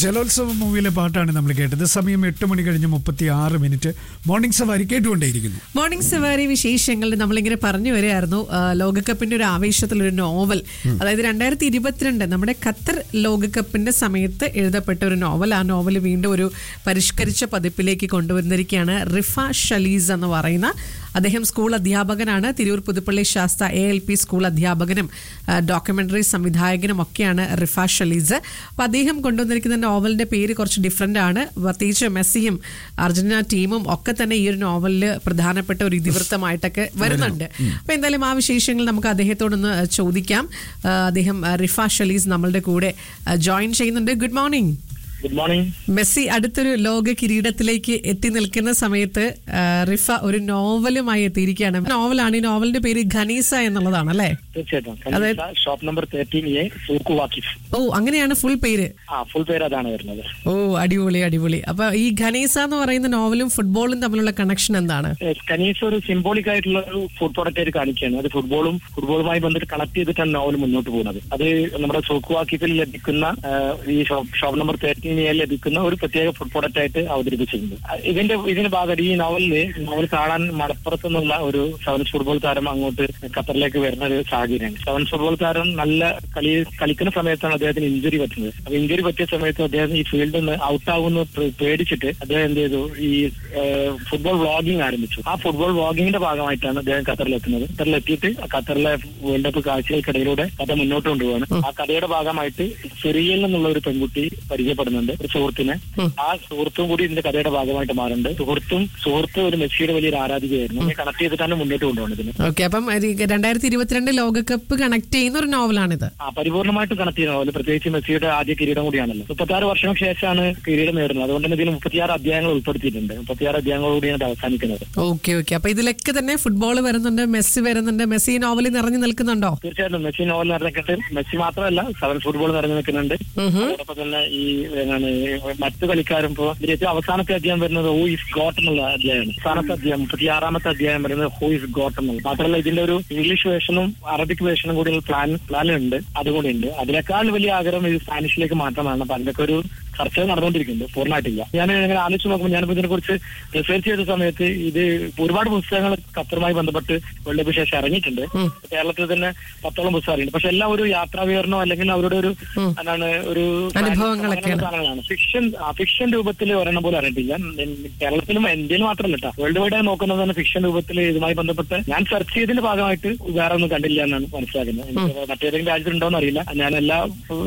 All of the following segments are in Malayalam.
ജലോത്സവം മൂവിയിലെ പാട്ടാണ് നമ്മൾ കേട്ടത് സമയം എട്ട് മണി കഴിഞ്ഞ് മുപ്പത്തി ആറ് മിനിറ്റ് മോർണിംഗ് സവാരി കേട്ടുകൊണ്ടേയിരിക്കുന്നു മോർണിംഗ് സവാരി വിശേഷങ്ങളിൽ നമ്മളിങ്ങനെ പറഞ്ഞു വരികയായിരുന്നു ആ, ലോകകപ്പിന്റെ ഒരു ആവേശത്തിൽ ഒരു നോവൽ അതായത് രണ്ടായിരത്തി ഇരുപത്തിരണ്ട് നമ്മുടെ ഖത്തർ ലോകകപ്പിന്റെ സമയത്ത് എഴുതപ്പെട്ട ഒരു നോവൽ ആ നോവൽ വീണ്ടും ഒരു പരിഷ്കരിച്ച പതിപ്പിലേക്ക് കൊണ്ടുവന്നിരിക്കുകയാണ് റിഫ ഷലീസ് എന്ന് പറയുന്ന അദ്ദേഹം സ്കൂൾ അധ്യാപകനാണ് തിരൂർ പുതുപ്പള്ളി ശാസ്ത്ര എ എൽ പി സ്കൂൾ അധ്യാപകനും ആ, ഡോക്യുമെന്ററി സംവിധായകനും ഒക്കെയാണ് റിഫ ഷലീസ് അപ്പൊ അദ്ദേഹം കൊണ്ടുവന്നിരിക്കുന്ന നോവലിന്റെ പേര് കുറച്ച് ഡിഫറെന്റ് ആണ് പ്രത്യേകിച്ച് മെസ്സിയും അർജന്റീന ടീമും ഒക്കെ തന്നെ ഈ ഒരു നോവലിൽ പ്രധാനപ്പെട്ട ഒരു ഇതിവൃത്തമായിട്ടൊക്കെ വരുന്നുണ്ട് അപ്പൊ എന്തായാലും ആ വിശേഷങ്ങൾ നമുക്ക് അദ്ദേഹത്തോടൊന്ന് ചോദിക്കാം ആ, അദ്ദേഹം ആ, റിഫ ഷലീസ് നമ്മളുടെ കൂടെ ജോയിൻ ചെയ്യുന്നുണ്ട് good morning good morning Messi അടുത്തൊരു ലോക കിരീടത്തിലേക്ക് എത്തി നിൽക്കുന്ന സമയത്ത് ആ, റിഫ ഒരു നോവലുമായി എത്തിയിരിക്കുകയാണ് നോവലാണ് ഈ നോവലിന്റെ പേര് ഖനീസ എന്നുള്ളതാണ് അല്ലേ തീർച്ചയായിട്ടും അതായത്- കനീസ shop number thirteen A Souq Waqif ഓ അങ്ങനെയാണ് ഫുൾ പേര് ആ ഫുൾ പേര് അതാണ് വരുന്നത് ഓ അടിപൊളി അടിപൊളി അപ്പൊ ഈ ഖനീസ എന്ന് പറയുന്ന നോവലും ഫുട്ബോളും തമ്മിലുള്ള കണക്ഷൻ എന്താണ് ഏഹ് കനീസ ഒരു സിംബോളിക് ആയിട്ടുള്ള ഒരു ഫുഡ് പ്രോഡക്റ്റ് ആയിട്ട് കാണിക്കുകയാണ് അത് ഫുട്ബോളും ഫുട്ബോളുമായി ബന്ധപ്പെട്ട് കണക്ട് ചെയ്തിട്ടാണ് നോവൽ മുന്നോട്ട് പോകുന്നത് അത് നമ്മുടെ സൂക്കു വാക്കിഫിൽ ലഭിക്കുന്ന ഏഹ്, ഈ shop shop number thirteen A ലഭിക്കുന്ന ഒരു പ്രത്യേക ഫുഡ് പ്രോഡക്റ്റ് ആയിട്ട് അവതരിപ്പിച്ചിട്ടുണ്ട് അഹ് ഇതിന്റെ ഇതിന്റെ ഭാഗം ഈ നോവലില് നോവൽ കാണാൻ മലപ്പുറത്ത് നിന്നുള്ള ഒരു സെവൻസ് ഫുട്ബോൾ താരം അങ്ങോട്ട് ഖത്തറിലേക്ക് വരുന്ന ഒരു സാഹചര്യമാണ് സെവൻസ് ഫുട്ബോൾ താരം നല്ല കളി കളിക്കുന്ന സമയത്താണ് അദ്ദേഹത്തിന് ഇഞ്ചുറി പറ്റുന്നത് അപ്പൊ ഇഞ്ചുറി പറ്റിയ സമയത്ത് അദ്ദേഹം ഈ ഫീൽഡിൽ നിന്ന് ഔട്ട് ആവുന്ന പേടിച്ചിട്ട് അദ്ദേഹം എന്ത് ചെയ്തു ഈ ഫുട്ബോൾ വ്ളോഗിംഗ് ആരംഭിച്ചു ആ ഫുട്ബോൾ വ്ളോഗിങ്ങിന്റെ ഭാഗമായിട്ടാണ് അദ്ദേഹം ഖത്തറിലെത്തുന്നത് ഖത്തറിലെത്തിയിട്ട് ആ ഖത്തറിലെ വേൾഡ് കപ്പ് കാഴ്ചകൾക്കിടയിലൂടെ കഥ മുന്നോട്ട് കൊണ്ടുപോവാണ് ആ കഥയുടെ ഭാഗമായിട്ട് സിറിയയിൽ നിന്നുള്ള ഒരു പെൺകുട്ടി പരിചയപ്പെടുന്നുണ്ട് ഒരു സുഹൃത്തിനെ ആ സുഹൃത്തും കൂടി ഇതിന്റെ കഥയുടെ ഭാഗമായിട്ട് മാറുന്നുണ്ട് സുഹൃത്തും സുഹൃത്ത് ഒരു മെസ്സിയുടെ വലിയൊരു ആരാധികയായിരുന്നു അതിനെ കണക്ട് ചെയ്തിട്ടാണ് മുന്നോട്ട് കൊണ്ടുപോകുന്നത് ഇതിന് ഓക്കെ അപ്പം രണ്ടായിരത്തി ഇരുപത്തിരണ്ട് ലോകകപ്പ് കണക്ട് ചെയ്യുന്ന ഒരു നോവലാണിത് ആ പരിപൂർണമായിട്ട് കണക്ട് ചെയ്യുന്ന പോലെ പ്രത്യേകിച്ച് മെസ്സിയുടെ ആദ്യ കിരീടം കൂടിയാണല്ലോ മുപ്പത്തിയാറ് വർഷങ്ങൾക്ക് ശേഷമാണ് കിരീടം നേടുന്നത് അതുകൊണ്ട് തന്നെ ഇതിൽ മുപ്പത്തിയാറ് അധ്യായങ്ങൾ ഉൾപ്പെടുത്തിയിട്ടുണ്ട് മുപ്പത്തിയാറ് അധ്യായങ്ങളോടെയാണ് ഇത് അവസാനിക്കുന്നത് ഓക്കെ ഓക്കെ അപ്പൊ ഇതിലൊക്കെ തന്നെ ഫുട്ബോൾ വരുന്നുണ്ട് മെസ്സി വരുന്നുണ്ട് മെസ്സി ഈ നോവലിൽ നിറഞ്ഞു നിൽക്കുന്നുണ്ടോ തീർച്ചയായിട്ടും മെസ്സി നോവൽ നിറഞ്ഞിട്ട് മെസ്സി മാത്രമല്ല സെവൻ ഫുട്ബോൾ നിറഞ്ഞു നിൽക്കുന്നുണ്ട് അതോടൊപ്പം തന്നെ ഈ എന്താണ് മറ്റു കളിക്കാരും ഇപ്പോ ഇതിൽ ഏറ്റവും അവസാനത്തെ അധ്യായം വരുന്നത് ഹൂ ഇസ് ഗോട്ട് എന്നുള്ള അധ്യായമാണ് അവസാനത്തെ അധ്യായം മുപ്പത്തിയാറാമത്തെ അധ്യായം വരുന്നത് ഹൂ ഇസ് ഗോട്ട് എന്നുള്ളത് മാത്രമല്ല ഇതിന്റെ ഒരു ഇംഗ്ലീഷ് വേർഷനും അറബിക് വേർഷനും കൂടി പ്ലാൻ പ്ലാനുണ്ട് അതുകൂടി ഉണ്ട് അതിനേക്കാൾ വലിയ ആഗ്രഹം ഇത് സ്പാനിഷിലേക്ക് മാറ്റാനാണ് അപ്പൊ അതിനൊക്കെ ഒരു ചർച്ച നടന്നുകൊണ്ടിരിക്കുന്നുണ്ട് പൂർണ്ണമായിട്ടില്ല ഞാൻ ഇങ്ങനെ ആലോചിച്ച് നോക്കുമ്പോൾ ഞാനിപ്പോ ഇതിനെ കുറിച്ച് റിസർച്ച് ചെയ്ത സമയത്ത് ഇത് ഒരുപാട് പുസ്തകങ്ങൾ ഖത്തറുമായി ബന്ധപ്പെട്ട് വേൾഡ് കപ്പ് ശേഷം ഇറങ്ങിയിട്ടുണ്ട് കേരളത്തിൽ തന്നെ പത്തോളം പുസ്തകം അറിയുന്നുണ്ട് പക്ഷെ എല്ലാം ഒരു യാത്രാ വിവരണോ അല്ലെങ്കിൽ അവരുടെ ഒരു എന്താണ് ഒരു അനുഭവങ്ങളൊക്കെയാണ്. സാധനങ്ങളാണ് ഫിക്ഷൻ ഫിക്ഷൻ രൂപത്തിൽ ഒരെണ്ണം പോലും അറിയത്തില്ല ഉം, കേരളത്തിലും ഇന്ത്യയിൽ മാത്രമല്ല കേട്ടോ വേൾഡ് വൈഡ് ആയി നോക്കുന്നത് തന്നെ ഫിക്ഷൻ രൂപത്തിൽ ഇതുമായി ബന്ധപ്പെട്ട് ഞാൻ സെർച്ച് ചെയ്തതിന്റെ ഭാഗമായിട്ട് വേറെ ഒന്നും കണ്ടില്ല എന്നാണ് മനസ്സിലാക്കുന്നത് എനിക്ക് മറ്റേതെങ്കിലും രാജ്യത്തുണ്ടോന്ന് അറിയില്ല ഞാൻ എല്ലാ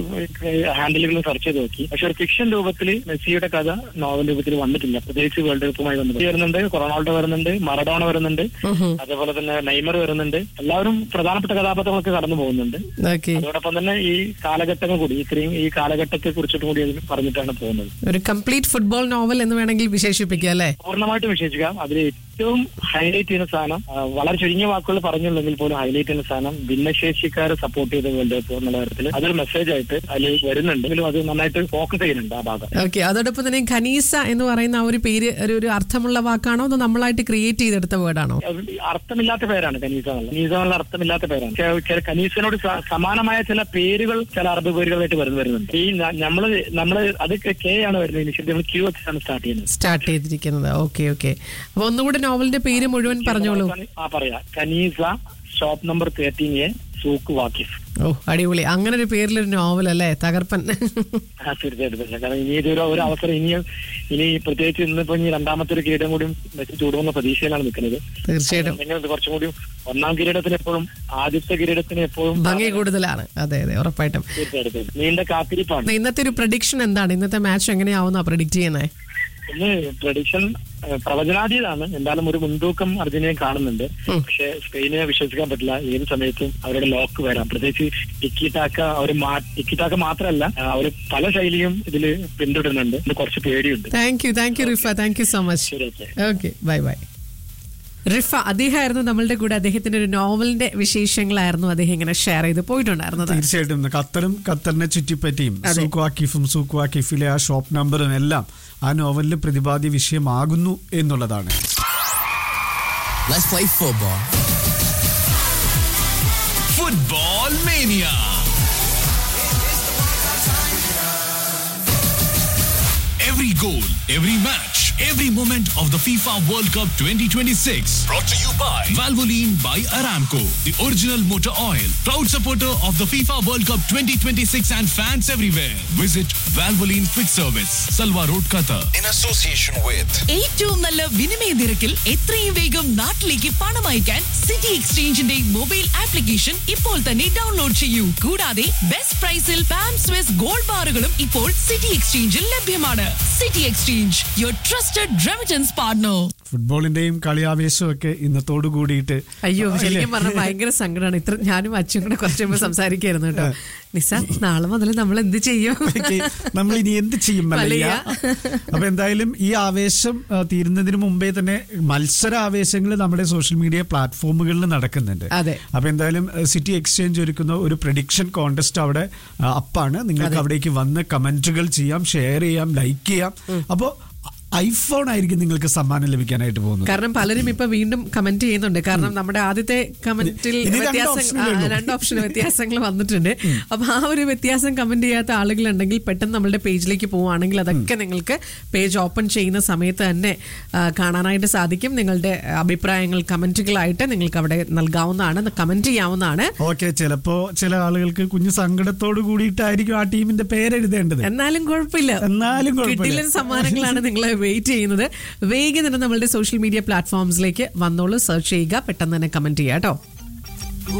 ഹാൻഡിലുകളും സെർച്ച് ചെയ്ത് നോക്കി പക്ഷെ ഒരു ഫിക്ഷൻ രൂപത്തിൽ മെസ്സിയുടെ കഥ നോവൽ രൂപത്തിൽ വന്നിട്ടില്ല പ്രത്യേകിച്ച് വേൾഡ് കപ്പുമായി ബന്ധപ്പെട്ട് വരുന്നുണ്ട് റൊണാൾഡോ വരുന്നുണ്ട് മറഡോണ വരുന്നുണ്ട് അതേപോലെ തന്നെ നെയ്മർ വരുന്നുണ്ട് എല്ലാവരും പ്രധാനപ്പെട്ട കഥാപാത്രങ്ങളൊക്കെ കടന്നു പോകുന്നുണ്ട് ഓക്കെ അതോടൊപ്പം തന്നെ ഈ കാലഘട്ടങ്ങൾ കൂടി ഇത്രയും ഈ കാലഘട്ടത്തെ കുറിച്ചിട്ടും കൂടി അതിൽ പറഞ്ഞിട്ടാണ് പോകുന്നത് ഒരു കംപ്ലീറ്റ് ഫുട്ബോൾ നോവൽ എന്ന് വേണമെങ്കിൽ വിശേഷിപ്പിക്കാം അല്ലേ പൂർണ്ണമായിട്ടും വിശേഷിക്കാം അതിൽ ഏറ്റവും ഹൈലൈറ്റ് ചെയ്യുന്ന സാധനം ആ, വളരെ ചുരുങ്ങിയ വാക്കുകൾ പറഞ്ഞുള്ളെങ്കിൽ പോലും ഹൈലൈറ്റ് ചെയ്യുന്ന സാധനം ഭിന്നശേഷിക്കാരെ സപ്പോർട്ട് ചെയ്ത വേൾഡ് കപ്പ് എന്നുള്ള കാര്യത്തിൽ അതൊരു മെസ്സേജ് ആയിട്ട് അതിൽ വരുന്നുണ്ട് എങ്കിലും അത് നന്നായിട്ട് ഫോക്കസ് ചെയ്യുന്നുണ്ട് ആ ഭാഗം ഓക്കെ അതോടൊപ്പം തന്നെ ഖനീസ എന്ന് പറയുന്ന ആ ഒരു പേര് ഒരു ഒരു അർത്ഥമുള്ള വാക്കാണോ അതോ നമ്മളായിട്ട് ക്രിയേറ്റ് ചെയ്തെടുത്ത വേർഡാണോ അത് അർത്ഥമില്ലാത്ത പേരാണ് കനീസ എന്നുള്ള കനീസ എന്നുള്ള അർത്ഥമില്ലാത്ത പേരാണ് ചെ- ചെ- കനീസിനോട് സ- സമാനമായ ചില പേരുകൾ ചില അറബ് പേരുകളായിട്ട് വരുന്നു വരുന്നുണ്ട് ഈ ന- നമ്മള് നമ്മള് അത് കെ ആണ് വരുന്നത് ഇനിഷ്യൽ നമ്മൾ ക്യൂ വെച്ചാണ് സ്റ്റാർട്ട് ചെയ്യുന്നത് സ്റ്റാർട്ട് ചെയ്തിരിക്കുന്നത് ഓക്കെ ഓക്കെ അപ്പൊ ഒന്നുകൂടെ നോവലിന്റെ പേര് മുഴുവൻ പറഞ്ഞോളൂ ആ പറയാ കനീസ shop number thirteen A Souq Waqif ഓ അടിപൊളി അങ്ങനെ ഒരു പേരിലൊരു നോവൽ അല്ലേ തകർപ്പൻ ആ തീർച്ചയായിട്ടും തന്നെ. കാരണം ഇനി ഇതൊരു ഒരു അവസരം ഇനിയും ഇനി പ്രത്യേകിച്ച് ഇന്നിപ്പോ ഇനി രണ്ടാമത്തെ ഒരു കിരീടം കൂടി മെസ്സി ചൂടുമെന്ന പ്രതീക്ഷയിലാണ് നിൽക്കുന്നത് തീർച്ചയായിട്ടും അല്ലെങ്കിൽ ഇത് കുറച്ചും കൂടി ഒന്നാം കിരീടത്തിന് എപ്പോഴും ആദ്യത്തെ കിരീടത്തിന് എപ്പോഴും ഭംഗി കൂടുതലാണ് അതെ അതെ ഉറപ്പായിട്ടും തീർച്ചയായിട്ടും നീണ്ട കാത്തിരിപ്പാണ് ഇന്നത്തെ ഒരു പ്രഡിക്ഷൻ എന്താണ് ഇന്നത്തെ മാച്ച് എങ്ങനെയാവുന്ന പ്രഡിക്റ്റ് ചെയ്യുന്നത് ഇന്ന് പ്രഡിക്ഷൻ പ്രവചനാതീതാണ് എന്തായാലും ഒരു മുൻതൂക്കം അർജന്റീന കാണുന്നുണ്ട് പക്ഷെ സ്പെയിനെ വിശ്വസിക്കാൻ പറ്റില്ല ഏത് സമയത്തും അവരുടെ ലോക്ക് വരാം പ്രത്യേകിച്ച് ടിക്കിട്ടാക്ക അവർ ടിക്കിട്ടാക്ക മാത്രമല്ല അവർ പല ശൈലിയും ഇതിൽ പിന്തുടരുന്നുണ്ട് ഇത് കുറച്ച് പേടിയുണ്ട് thank you thank you Rifa thank you so much ശരി okay okay bye bye Rifa അദ്ദേഹമായിരുന്നു നമ്മളുടെ കൂടെ അദ്ദേഹത്തിന്റെ ഒരു നോവലിന്റെ വിശേഷങ്ങളായിരുന്നു അദ്ദേഹം ഇങ്ങനെ ഷെയർ ചെയ്ത് പോയിട്ടുണ്ടായിരുന്നത് തീർച്ചയായിട്ടും ഖത്തറും ഖത്തറിനെ ചുറ്റിപ്പറ്റിയും സൂക്കു ആക്കിഫും സൂക്കു ആക്കിഫിലെ ആ ഷോപ്പ് നമ്പറും എല്ലാം ആ നോവലിൽ പ്രതിപാദ്യ വിഷയമാകുന്നു എന്നുള്ളതാണ് Let's play football. Football Mania. Every goal, every match, every moment of the FIFA World Cup 2026. Brought to you by Valvoline by Aramco, the original motor oil. Proud supporter of the FIFA World Cup 2026 and fans everywhere. Visit Valvoline Quick Service, Salwa Road, Qatar. in association with ഏറ്റവും നല്ല വിനിമയ നിരക്കിൽ എത്രയും വേഗം നാട്ടിലേക്ക് പണം അയക്കാൻ സിറ്റി എക്സ്ചേഞ്ചിന്റെ മൊബൈൽ ആപ്ലിക്കേഷൻ ഇപ്പോൾ തന്നെ ഡൗൺലോഡ് ചെയ്യൂ കൂടാതെ ബെസ്റ്റ് പ്രൈസിൽ പാം സ്വിസ് ഗോൾഡ് ബാറുകളും ഇപ്പോൾ സിറ്റി എക്സ്ചേഞ്ചിൽ ലഭ്യമാണ് City Exchange your trusted remittance partner ഫുട്ബോളിന്റെയും കളിയാവേശവും ഒക്കെ ഇന്നത്തോടു കൂടിയിട്ട് അയ്യോ അല്ലേ? ശരിക്കും പറഞ്ഞാൽ ഭയങ്കര സങ്കടമാണ് ഇത്ര ഞാനും അച്ഛനും കൂടെ കുറച്ച് മുമ്പ് സംസാരിക്കായിരുന്നു കേട്ടോ നിസ നാളെ മുതൽ നമ്മൾ എന്ത് ചെയ്യും ഓക്കേ, നമ്മൾ ഇനി എന്ത് ചെയ്യും മല്ലയ്യ അപ്പൊ എന്തായാലും ഈ ആവേശം ആ, തീരുന്നതിന് മുമ്പേ തന്നെ മത്സര ആവേശങ്ങൾ നമ്മുടെ സോഷ്യൽ മീഡിയ പ്ലാറ്റ്ഫോമുകളിൽ നടക്കുന്നുണ്ട് അതെ. അപ്പൊ എന്തായാലും ആ, സിറ്റി എക്സ്ചേഞ്ച് ഒരുക്കുന്ന ഒരു പ്രഡിക്ഷൻ കോൺടെസ്റ്റ് അവിടെ ആ, അപ്പാണ് നിങ്ങൾക്ക് അവിടേക്ക് വന്ന് കമന്റുകൾ ചെയ്യാം ഷെയർ ചെയ്യാം ലൈക്ക് ചെയ്യാം അപ്പോ ഐഫോൺ ആയിരിക്കും നിങ്ങൾക്ക് സമ്മാനം ലഭിക്കാനായിട്ട് പോകുന്നത് കാരണം പലരും ഇപ്പൊ വീണ്ടും കമന്റ് ചെയ്യുന്നുണ്ട് കാരണം നമ്മുടെ ആദ്യത്തെ കമന്റിൽ ഇനി രണ്ട് വ്യത്യാസം option-ഏ ആ, ഉള്ളൂ. രണ്ട് ഓപ്ഷൻ വ്യത്യാസങ്ങൾ വന്നിട്ടുണ്ട് അപ്പൊ ആ ഒരു വ്യത്യാസം കമന്റ് ചെയ്യാത്ത ആളുകളുണ്ടെങ്കിൽ പെട്ടെന്ന് നമ്മളുടെ പേജിലേക്ക് പോവുകയാണെങ്കിൽ അതൊക്കെ നിങ്ങൾക്ക് പേജ് ഓപ്പൺ ചെയ്യുന്ന സമയത്ത് തന്നെ ആ, കാണാനായിട്ട് സാധിക്കും നിങ്ങളുടെ അഭിപ്രായങ്ങൾ കമന്റുകളായിട്ട് നിങ്ങൾക്ക് അവിടെ നൽകാവുന്നതാണ് കമന്റ് ചെയ്യാവുന്നതാണ് ഓക്കെ ചിലപ്പോ ചില ആളുകൾക്ക് കുഞ്ഞു സങ്കടത്തോട് കൂടിയിട്ടായിരിക്കും ആ ടീമിന്റെ പേരെഴുതേണ്ടത് എന്നാലും കുഴപ്പമില്ല എന്നാലും കുഴപ്പമില്ല. കിട്ടില്ല സമ്മാനങ്ങളാണ് നിങ്ങളെ വെയിറ്റ് ചെയ്യുന്നത് വേഗം തന്നെ നമ്മളുടെ സോഷ്യൽ മീഡിയ പ്ലാറ്റ്ഫോംസിലേക്ക് വന്നോളൂ സെർച്ച് ചെയ്യുക പെട്ടെന്ന് തന്നെ കമന്റ് ചെയ്യുക കേട്ടോ